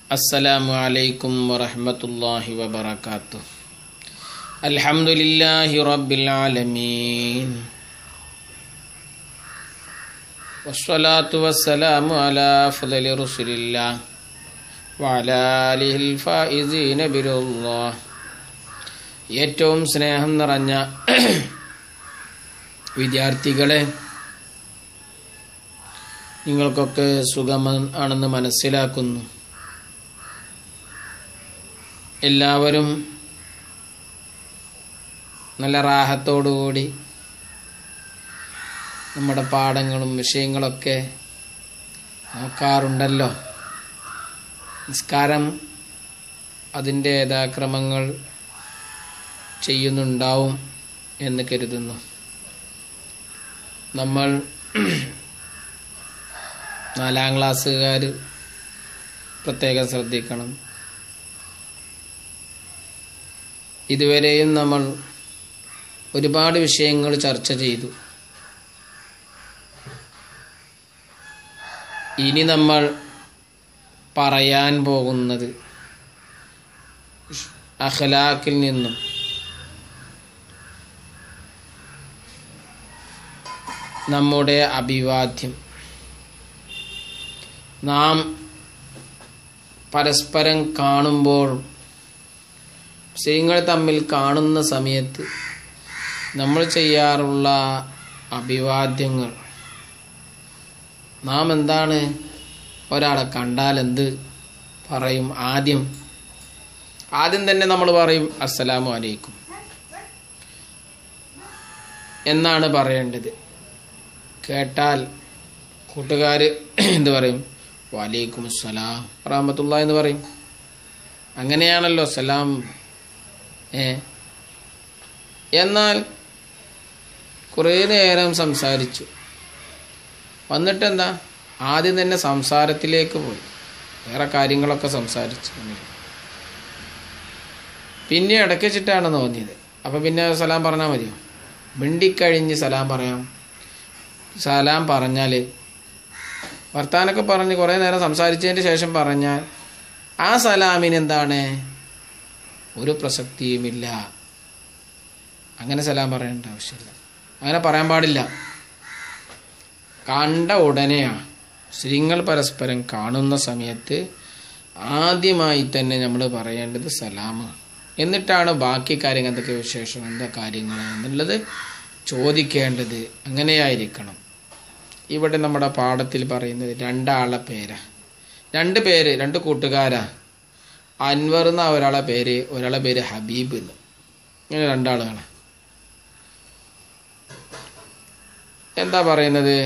السلام عليكم ورحمة الله وبركاته الحمد لله رب العالمين والصلاة والسلام على أفضل رسل الله وعلى آله الفائزين بالله ഏറ്റവും സ്നേഹം നിറഞ്ഞ വിദ്യാർത്ഥികളെ നിങ്ങൾക്കൊക്കെ സുഖം ആണെന്ന് മനസ്സിലാക്കുന്നു എല്ലാവരും നല്ല റാഹത്തോടുകൂടി നമ്മുടെ പാഠങ്ങളും വിഷയങ്ങളൊക്കെ നോക്കാറുണ്ടല്ലോ നിസ്കാരം അതിൻ്റെ യഥാക്രമങ്ങൾ ചെയ്യുന്നുണ്ടാവും എന്ന് കരുതുന്നു നമ്മൾ നാലാം ക്ലാസ്സുകാർ പ്രത്യേകം ശ്രദ്ധിക്കണം ഇതുവരെയും നമ്മൾ ഒരുപാട് വിഷയങ്ങൾ ചർച്ച ചെയ്തു ഇനി നമ്മൾ പറയാൻ പോകുന്നത് അഖലാക്കിൽ നിന്നും നമ്മുടെ അഭിവാദ്യം നാം പരസ്പരം കാണുമ്പോൾ മുസ്ലിങ്ങൾ തമ്മിൽ കാണുന്ന സമയത്ത് നമ്മൾ ചെയ്യാറുള്ള അഭിവാദ്യങ്ങൾ നാം എന്താണ് ഒരാളെ കണ്ടാൽ എന്ത് പറയും ആദ്യം ആദ്യം തന്നെ നമ്മൾ പറയും അസ്സലാമു അലൈക്കും എന്നാണ് പറയേണ്ടത് കേട്ടാൽ കൂട്ടുകാർ എന്ത് പറയും വലൈക്കും അസ്സലാം റഹമത്തുള്ള എന്ന് പറയും അങ്ങനെയാണല്ലോ സലാം ഏ എന്നാൽ കുറേ നേരം സംസാരിച്ചു വന്നിട്ടെന്താ ആദ്യം തന്നെ സംസാരത്തിലേക്ക് പോയി വേറെ കാര്യങ്ങളൊക്കെ സംസാരിച്ചു പിന്നെ ഇടയ്ക്ക് വെച്ചിട്ടാണ് തോന്നിയത് അപ്പം പിന്നെ സലാം പറഞ്ഞാൽ മതിയോ മിണ്ടിക്കഴിഞ്ഞ് സലാം പറയാം സലാം പറഞ്ഞാൽ വർത്താനൊക്കെ പറഞ്ഞ് കുറേ നേരം സംസാരിച്ചതിന് ശേഷം പറഞ്ഞാൽ ആ സലാമിന് എന്താണ് ഒരു പ്രസക്തിയുമില്ല അങ്ങനെ സലാം പറയേണ്ട ആവശ്യമില്ല അങ്ങനെ പറയാൻ പാടില്ല കണ്ട ഉടനെയാണ് സ്ത്രീകൾ പരസ്പരം കാണുന്ന സമയത്ത് ആദ്യമായി തന്നെ നമ്മൾ പറയേണ്ടത് സലാമാണ് എന്നിട്ടാണ് ബാക്കി കാര്യങ്ങൾ എന്തൊക്കെ വിശേഷം എന്താ കാര്യങ്ങൾ എന്നുള്ളത് ചോദിക്കേണ്ടത് അങ്ങനെയായിരിക്കണം ഇവിടെ നമ്മുടെ പാഠത്തിൽ പറയുന്നത് രണ്ടാളെ പേരാ രണ്ട് പേര് രണ്ട് കൂട്ടുകാരാ അൻവർ എന്ന ഒരാളെ പേര് ഒരാളെ പേര് ഹബീബ് എന്ന് ഇങ്ങനെ രണ്ടാളാണ് എന്താ പറയുന്നത്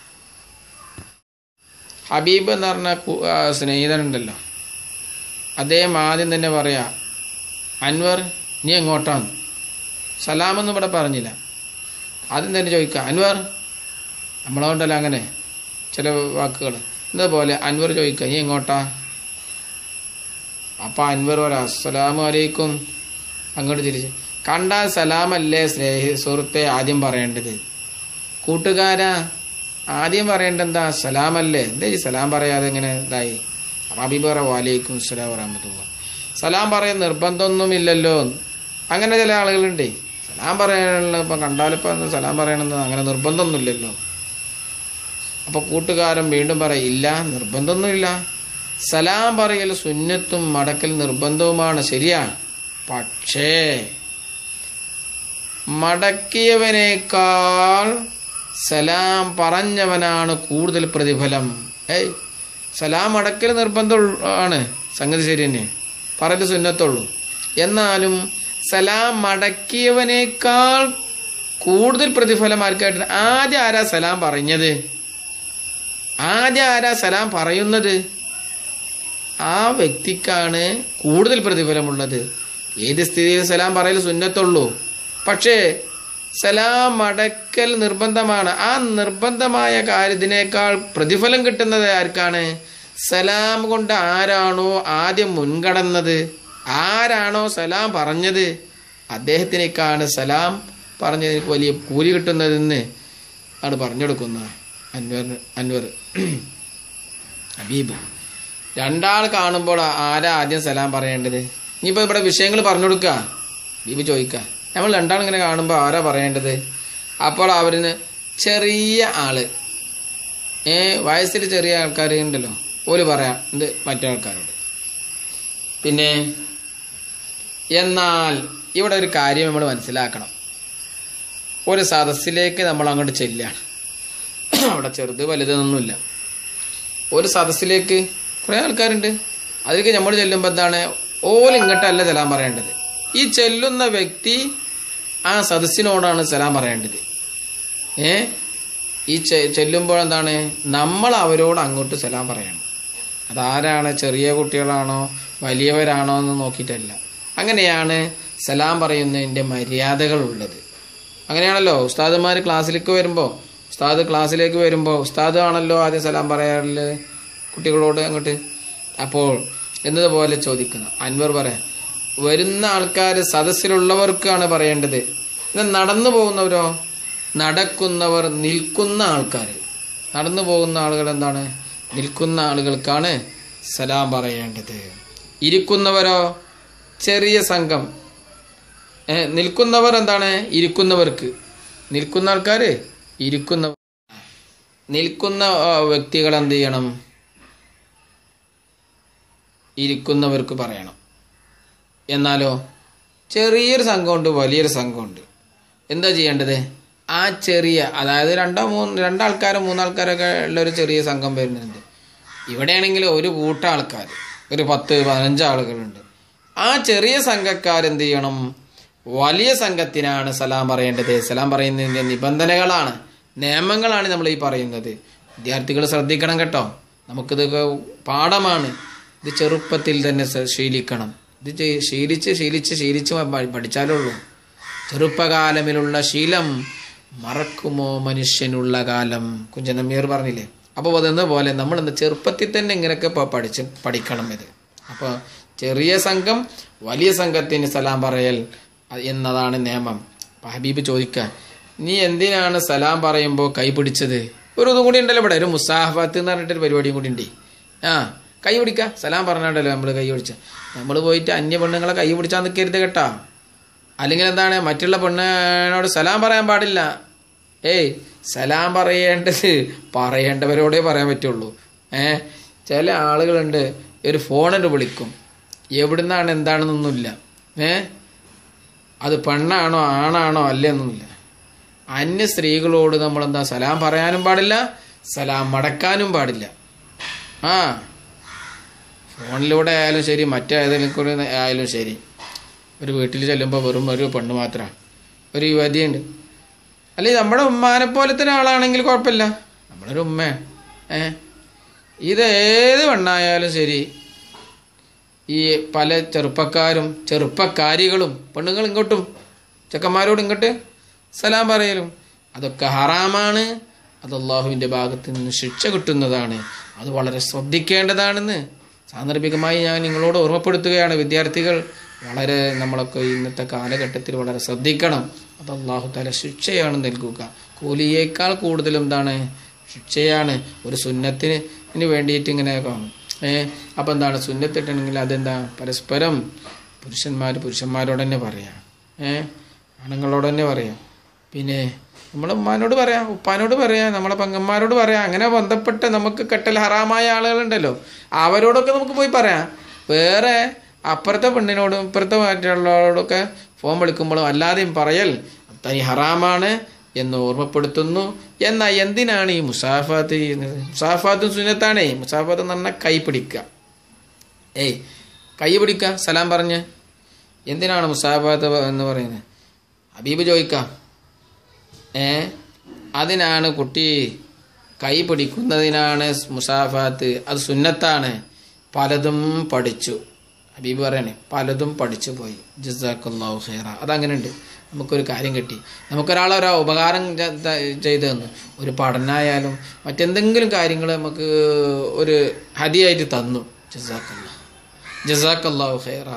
ഹബീബ് എന്ന് പറഞ്ഞ സ്നേഹിതനുണ്ടല്ലോ അദ്ദേഹം ആദ്യം തന്നെ പറയാ അൻവർ നീ എങ്ങോട്ടാണ് സലാമൊന്നും ഇവിടെ പറഞ്ഞില്ല ആദ്യം തന്നെ ചോദിക്കുക അൻവർ നമ്മളതുകൊണ്ടല്ല അങ്ങനെ ചില വാക്കുകൾ ഇതേപോലെ അൻവർ ചോദിക്കുക നീ എങ്ങോട്ടാ അപ്പം അൻവർ പറയാം അസ്സലാമു അലൈക്കും അങ്ങോട്ട് തിരിച്ച് കണ്ടാൽ സലാമല്ലേ സ്നേഹി സുഹൃത്തെ ആദ്യം പറയേണ്ടത് കൂട്ടുകാരാ ആദ്യം പറയേണ്ടത് എന്താ സലാമല്ലേ എന്താ ഈ സലാം പറയാതെ എങ്ങനെ ഇതായി അപ്പം അബീബ് പറ വാലേക്കും അസ്സലാം വരാമത്തുള്ള സലാം പറയാൻ നിർബന്ധമൊന്നുമില്ലല്ലോ അങ്ങനെ ചില ആളുകളുണ്ട് സലാം പറയാനുള്ള ഇപ്പം കണ്ടാലിപ്പം സലാം പറയണമെന്ന് അങ്ങനെ നിർബന്ധമൊന്നുമില്ലല്ലോ അപ്പോൾ കൂട്ടുകാരൻ വീണ്ടും പറയും ഇല്ല നിർബന്ധമൊന്നുമില്ല സലാം പറയൽ സുന്നത്തും മടക്കൽ നിർബന്ധവുമാണ് ശരിയാണ് പക്ഷേ മടക്കിയവനേക്കാൾ സലാം പറഞ്ഞവനാണ് കൂടുതൽ പ്രതിഫലം ഏയ് സലാം അടക്കൽ നിർബന്ധം ആണ് സംഗതി ശരി തന്നെ പറയൽ സുന്നത്തുള്ളൂ എന്നാലും സലാം മടക്കിയവനേക്കാൾ കൂടുതൽ പ്രതിഫലം ആർക്കായിട്ട് ആദ്യം ആരാ സലാം പറഞ്ഞത് ആദ്യം ആരാ സലാം പറയുന്നത് ആ വ്യക്തിക്കാണ് കൂടുതൽ പ്രതിഫലമുള്ളത് ഏത് സ്ഥിതിയിൽ സലാം പറയൽ സുന്നത്തുള്ളൂ പക്ഷേ സലാം അടക്കൽ നിർബന്ധമാണ് ആ നിർബന്ധമായ കാര്യത്തിനേക്കാൾ പ്രതിഫലം കിട്ടുന്നത് ആർക്കാണ് സലാം കൊണ്ട് ആരാണോ ആദ്യം മുൻകടന്നത് ആരാണോ സലാം പറഞ്ഞത് അദ്ദേഹത്തിനേക്കാണ് സലാം പറഞ്ഞതിന് വലിയ കൂലി കിട്ടുന്നതെന്ന് ആണ് പറഞ്ഞെടുക്കുന്നത് അൻവർ അൻവർ ഹബീബ് രണ്ടാൾ കാണുമ്പോൾ ആരാ ആദ്യം സലാം പറയേണ്ടത് ഇനിയിപ്പോൾ ഇവിടെ വിഷയങ്ങൾ പറഞ്ഞു കൊടുക്കുക ബീബി ചോദിക്കുക നമ്മൾ രണ്ടാൾ ഇങ്ങനെ കാണുമ്പോൾ ആരാ പറയേണ്ടത് അപ്പോൾ അവരിന് ചെറിയ ആള് ഏ വയസ്സിൽ ചെറിയ ആൾക്കാർ ഉണ്ടല്ലോ ഓല് പറയാം ഇത് മറ്റേ ആൾക്കാരോട് പിന്നെ എന്നാൽ ഇവിടെ ഒരു കാര്യം നമ്മൾ മനസ്സിലാക്കണം ഒരു സദസ്സിലേക്ക് നമ്മൾ അങ്ങോട്ട് ചെല്ലുകയാണ് അവിടെ ചെറുത് വലുതൊന്നുമില്ല ഒരു സദസ്സിലേക്ക് കുറേ ആൾക്കാരുണ്ട് അതിലേക്ക് നമ്മൾ ചെല്ലുമ്പോൾ എന്താണ് ഓല് ഇങ്ങോട്ടല്ല സലാം പറയേണ്ടത് ഈ ചെല്ലുന്ന വ്യക്തി ആ സദസ്സിനോടാണ് സലാം പറയേണ്ടത് ഏ ഈ ചെ- ചെല്ലുമ്പോൾ എന്താണ് നമ്മൾ അവരോട് അങ്ങോട്ട് സലാം പറയണം അതാരാണ് ചെറിയ കുട്ടികളാണോ വലിയവരാണോ എന്ന് നോക്കിയിട്ടല്ല അങ്ങനെയാണ് സലാം പറയുന്നതിൻ്റെ മര്യാദകൾ ഉള്ളത് അങ്ങനെയാണല്ലോ ഉസ്താദുമാർ ക്ലാസ്സിലേക്ക് വരുമ്പോൾ ഉസ്താദ് ക്ലാസ്സിലേക്ക് വരുമ്പോൾ ഉസ്താദ് ആണല്ലോ ആദ്യം സലാം പറയാറുള്ളത് കുട്ടികളോട് അങ്ങോട്ട് അപ്പോൾ എന്നതുപോലെ ചോദിക്കുന്നു അൻവർ പറയാം വരുന്ന ആൾക്കാർ സദസ്സിലുള്ളവർക്കാണ് പറയേണ്ടത് എന്നാൽ നടന്നു പോകുന്നവരോ നടക്കുന്നവർ നിൽക്കുന്ന ആൾക്കാർ നടന്നു പോകുന്ന ആളുകൾ എന്താണ് നിൽക്കുന്ന ആളുകൾക്കാണ് സലാം പറയേണ്ടത് ഇരിക്കുന്നവരോ ചെറിയ സംഘം ഏ, നിൽക്കുന്നവർ എന്താണ് ഇരിക്കുന്നവർക്ക് നിൽക്കുന്ന ആൾക്കാർ ഇരിക്കുന്ന നിൽക്കുന്ന ആ, വ്യക്തികൾ എന്ത് ചെയ്യണം ഇരിക്കുന്നവർക്ക് പറയണം എന്നാലോ ചെറിയൊരു സംഘമുണ്ട് വലിയൊരു സംഘമുണ്ട് എന്താ ചെയ്യേണ്ടത് ആ ചെറിയ അതായത് രണ്ടോ മൂന്ന് രണ്ടാൾക്കാരോ മൂന്നാൾക്കാരൊക്കെ ഉള്ള ഒരു ചെറിയ സംഘം വരുന്നുണ്ട് ഇവിടെയാണെങ്കിൽ ഒരു കൂട്ട ആൾക്കാർ ഒരു പത്ത് പതിനഞ്ച് ആളുകളുണ്ട് ആ ചെറിയ സംഘക്കാർ എന്ത് ചെയ്യണം വലിയ സംഘത്തിനാണ് സലാം പറയേണ്ടത് സലാം പറയുന്നതിൻ്റെ നിബന്ധനകളാണ് നിയമങ്ങളാണ് നമ്മൾ ഈ പറയുന്നത് വിദ്യാർത്ഥികൾ ശ്രദ്ധിക്കണം കേട്ടോ നമുക്കിത് പാഠമാണ് ഇത് ചെറുപ്പത്തിൽ തന്നെ സ- ശീലിക്കണം ഇത് ചെയ്- ശീലിച്ച് ശീലിച്ച് ശീലിച്ച് പ- പഠിച്ചാലേ ഉള്ളൂ ചെറുപ്പകാലമിലുള്ള ശീലം മറക്കുമോ മനുഷ്യനുള്ള കാലം കുഞ്ചനമ്മിയർ പറഞ്ഞില്ലേ അപ്പോൾ അതെന്ന പോലെ നമ്മൾ ഇന്ന് ചെറുപ്പത്തിൽ തന്നെ ഇങ്ങനെയൊക്കെ പ- പഠിച്ച് പഠിക്കണം ഇത് അപ്പോൾ ചെറിയ സംഘം വലിയ സംഘത്തിന് സലാം പറയൽ അ- എന്നതാണ് നിയമം അപ്പോൾ ഹബീബ് ചോദിക്കുക നീ എന്തിനാണ് സലാം പറയുമ്പോൾ കൈ പിടിച്ചത് ഒരു ഇതും കൂടി ഉണ്ടല്ലോ ഇവിടെ ഒരു മുസാഫത്ത് എന്ന് പറഞ്ഞിട്ടൊരു പരിപാടിയും കൂടി ഉണ്ട് ആ കൈ പിടിക്കുക സലാം പറഞ്ഞാണ്ടല്ലോ നമ്മൾ കൈ പിടിച്ച നമ്മൾ പോയിട്ട് അന്യ പെണ്ണുങ്ങളെ കൈ പിടിച്ചാൽ നിൽക്കരുത് കേട്ടാ അല്ലെങ്കിൽ എന്താണ് മറ്റുള്ള പെണ്ണിനോട് സലാം പറയാൻ പാടില്ല ഏയ് സലാം പറയേണ്ടത് പറയേണ്ടവരോടേ പറയാൻ പറ്റുള്ളൂ ഏ ചില ആളുകളുണ്ട് ഒരു ഫോണിന് വിളിക്കും എവിടുന്നാണ് എന്താണെന്നൊന്നുമില്ല ഏ അത് പെണ്ണാണോ ആണാണോ അല്ലെന്നൊന്നുമില്ല അന്യ സ്ത്രീകളോട് നമ്മൾ എന്താ സലാം പറയാനും പാടില്ല സലാം മടക്കാനും പാടില്ല ആ ഫോണിലൂടെ ആയാലും ശരി മറ്റേതെങ്കിലും കൂടി ആയാലും ശരി ഒരു വീട്ടിൽ ചെല്ലുമ്പോൾ വെറും ഒരു പെണ്ണ് മാത്രമാണ് ഒരു യുവതിയുണ്ട് അല്ലെങ്കിൽ നമ്മുടെ ഉമ്മാനെ പോലത്തെ ഒരാളാണെങ്കിൽ കുഴപ്പമില്ല നമ്മളൊരു ഉമ്മ ഏ ഇത് ഏത് പെണ്ണായാലും ശരി ഈ പല ചെറുപ്പക്കാരും ചെറുപ്പക്കാരികളും പെണ്ണുങ്ങൾ ഇങ്ങോട്ടും ചെക്കന്മാരോട് ഇങ്ങോട്ട് സലാം പറയലും അതൊക്കെ ഹറാമാണ് അത് അള്ളാഹുവിൻ്റെ ഭാഗത്ത് നിന്ന് ശിക്ഷ കിട്ടുന്നതാണ് അത് വളരെ ശ്രദ്ധിക്കേണ്ടതാണെന്ന് സാന്ദർഭികമായി ഞാൻ നിങ്ങളോട് ഓർമ്മപ്പെടുത്തുകയാണ് വിദ്യാർത്ഥികൾ വളരെ നമ്മളൊക്കെ ഇന്നത്തെ കാലഘട്ടത്തിൽ വളരെ ശ്രദ്ധിക്കണം അത് അള്ളാഹു തല ശിക്ഷയാണ് നൽകുക കൂലിയേക്കാൾ കൂടുതൽ എന്താണ് ശിക്ഷയാണ് ഒരു സുന്നത്തിന് ഇതിന് വേണ്ടിയിട്ട് ഇങ്ങനെ കാണും ഏ അപ്പം എന്താണ് സുന്നത്തിട്ടുണ്ടെങ്കിൽ അതെന്താ പരസ്പരം പുരുഷന്മാർ പുരുഷന്മാരോട് തന്നെ പറയാം ഏ ആണുങ്ങളോട് തന്നെ പറയാം പിന്നെ നമ്മളെ ഉമ്മാനോട് പറയാം ഉപ്പാനോട് പറയാം നമ്മളെ പെങ്ങന്മാരോട് പറയാം അങ്ങനെ ബന്ധപ്പെട്ട് നമുക്ക് കെട്ടൽ ഹറാമായ ആളുകളുണ്ടല്ലോ അവരോടൊക്കെ നമുക്ക് പോയി പറയാം വേറെ അപ്പുറത്തെ പെണ്ണിനോടും ഇപ്പുറത്തെ മറ്റുള്ളവരോടൊക്കെ ഫോൺ വിളിക്കുമ്പോഴും അല്ലാതെയും പറയൽ തനി ഹറാമാണ് എന്ന് ഓർമ്മപ്പെടുത്തുന്നു എന്നാൽ എന്തിനാണ് ഈ മുസാഫാത്ത് ചെയ്യുന്നത് മുസാഫാത്തും സുന്നത്താണേ മുസാഫാത്ത് എന്ന് പറഞ്ഞാൽ കൈ പിടിക്കുക ഏയ് കൈ പിടിക്കുക സലാം പറഞ്ഞ് എന്തിനാണ് മുസാഫാത്ത് എന്ന് പറയുന്നത് ഹബീബ് ചോദിക്കാം ഏ അതിനാണ് കുട്ടി കൈ പിടിക്കുന്നതിനാണ് മുസാഫാത്ത് അത് സുന്നത്താണ് പലതും പഠിച്ചു ഹബീബ് പറയണേ പലതും പഠിച്ചു പോയി ജസാഖുല്ലാഹു ഖൈറ അതങ്ങനെ ഉണ്ട് നമുക്കൊരു കാര്യം കിട്ടി നമുക്കൊരാളെ ഒരു ഉപകാരം ചെ- ത- ചെയ്തു തന്നു ഒരു പഠനമായാലും മറ്റെന്തെങ്കിലും കാര്യങ്ങൾ നമുക്ക് ഒരു ഹതിയായിട്ട് തന്നു ജസാഖല്ല ജസാഖല്ലാഹു ഖൈറ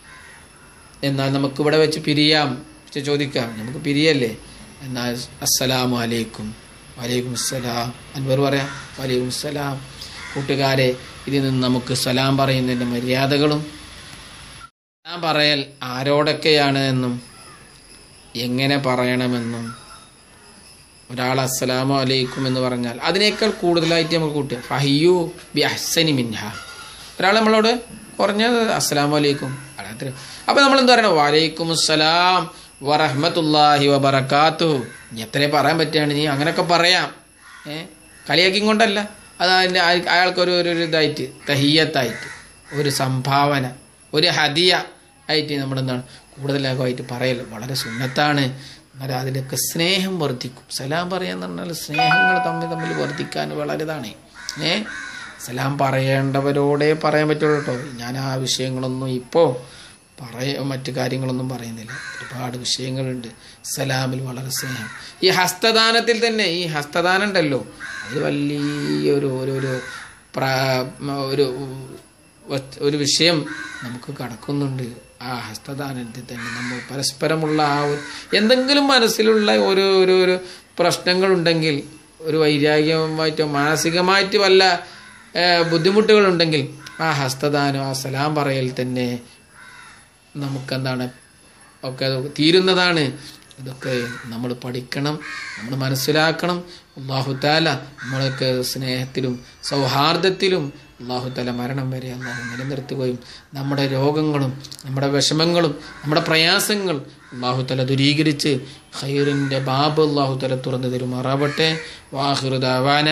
എന്നാൽ നമുക്ക് ഇവിടെ വെച്ച് പിരിയാം പക്ഷെ ചോദിക്കാം നമുക്ക് പിരിയല്ലേ എന്നാൽ അസ്സലാമു അലൈക്കും വലൈക്കും അസ്സലാം അൻവർ പറയാം വലൈക്കും അസ്സലാം കൂട്ടുകാരെ ഇതിൽ നിന്ന് നമുക്ക് സലാം പറയുന്നതിൻ്റെ മര്യാദകളും സലാം പറയൽ ആരോടൊക്കെയാണ് എന്നും എങ്ങനെ പറയണമെന്നും ഒരാൾ അസ്സലാമു അലൈക്കും എന്ന് പറഞ്ഞാൽ അതിനേക്കാൾ കൂടുതലായിട്ട് നമുക്ക് കൂട്ടുക ഫഹിയു ബി അഹ്സനി മിൻഹ ഒരാൾ നമ്മളോട് കുറഞ്ഞത് അസ്സലാമു അലൈക്കും അത്ര അപ്പൊ നമ്മൾ എന്താ പറയണം വലൈക്കും അസ്സലാം വറഹ്മത്തുള്ളാഹി വബറകാത്തു ഇനി എത്രേ പറയാൻ പറ്റുകയാണ് നീ അങ്ങനെയൊക്കെ പറയാം ഏ കളിയാക്കി കൊണ്ടല്ല അത് അതിൻ്റെ അയാൾക്കൊരു ഒരു ഒരു ഇതായിട്ട് തഹിയത്തായിട്ട് ഒരു സംഭാവന ഒരു ഹദിയ ആയിട്ട് നമ്മളെന്താണ് കൂടുതലായിട്ട് പറയൽ വളരെ സുന്നത്താണ് എന്നാൽ അതിലൊക്കെ സ്നേഹം വർദ്ധിക്കും സലാം പറയാന്ന് പറഞ്ഞാൽ സ്നേഹങ്ങൾ തമ്മിൽ തമ്മിൽ വർദ്ധിക്കാൻ വളരെതാണ് ഏ സലാം പറയേണ്ടവരോടേ പറയാൻ പറ്റുള്ളൂ കേട്ടോ ഞാൻ ആ വിഷയങ്ങളൊന്നും ഇപ്പോൾ പറയ മറ്റു കാര്യങ്ങളൊന്നും പറയുന്നില്ല ഒരുപാട് വിഷയങ്ങളുണ്ട് സലാമിൽ വളരെ സ്നേഹം ഈ ഹസ്തദാനത്തിൽ തന്നെ ഈ ഹസ്തദാനം ഉണ്ടല്ലോ അത് വലിയൊരു ഒരു ഒരു പ്ര- ഒരു വ- ഒരു വിഷയം നമുക്ക് കടക്കുന്നുണ്ട് ആ ഹസ്തദാനത്തിൽ തന്നെ നമ്മൾ പരസ്പരമുള്ള ആ ഒരു എന്തെങ്കിലും മനസ്സിലുള്ള ഓരോ ഓരോ ഒരു പ്രശ്നങ്ങളുണ്ടെങ്കിൽ ഒരു വൈരാഗ്യമായിട്ടോ മാനസികമായിട്ട് വല്ല ഏഹ്, ബുദ്ധിമുട്ടുകളുണ്ടെങ്കിൽ ആ ഹസ്തദാനം ആ സലാം പറയൽ തന്നെ നമുക്കെന്താണ് ഒക്കെ അത് തീരുന്നതാണ് ഇതൊക്കെ നമ്മൾ പഠിക്കണം നമ്മൾ മനസ്സിലാക്കണം അള്ളാഹുത്താല നമ്മളൊക്കെ സ്നേഹത്തിലും സൗഹാർദ്ദത്തിലും അള്ളാഹുത്താല മരണം വരെ അള്ളാഹു നിലനിർത്തുകയും നമ്മുടെ രോഗങ്ങളും നമ്മുടെ വിഷമങ്ങളും നമ്മുടെ പ്രയാസങ്ങൾ അള്ളാഹുത്തല ദുരീകരിച്ച് ഖൈറിൻ്റെ ബാബ് അള്ളാഹുത്തല തുറന്നു തരുമാറാവട്ടെ വാഹിറുദാവാന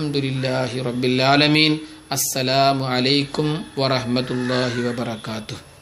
അൽഹംദുലില്ലാഹി റബ്ബിൽ ആലമീൻ അസ്സലാമു അലൈക്കും വറഹ്മത്തുള്ളാഹി വബറകാതുഹു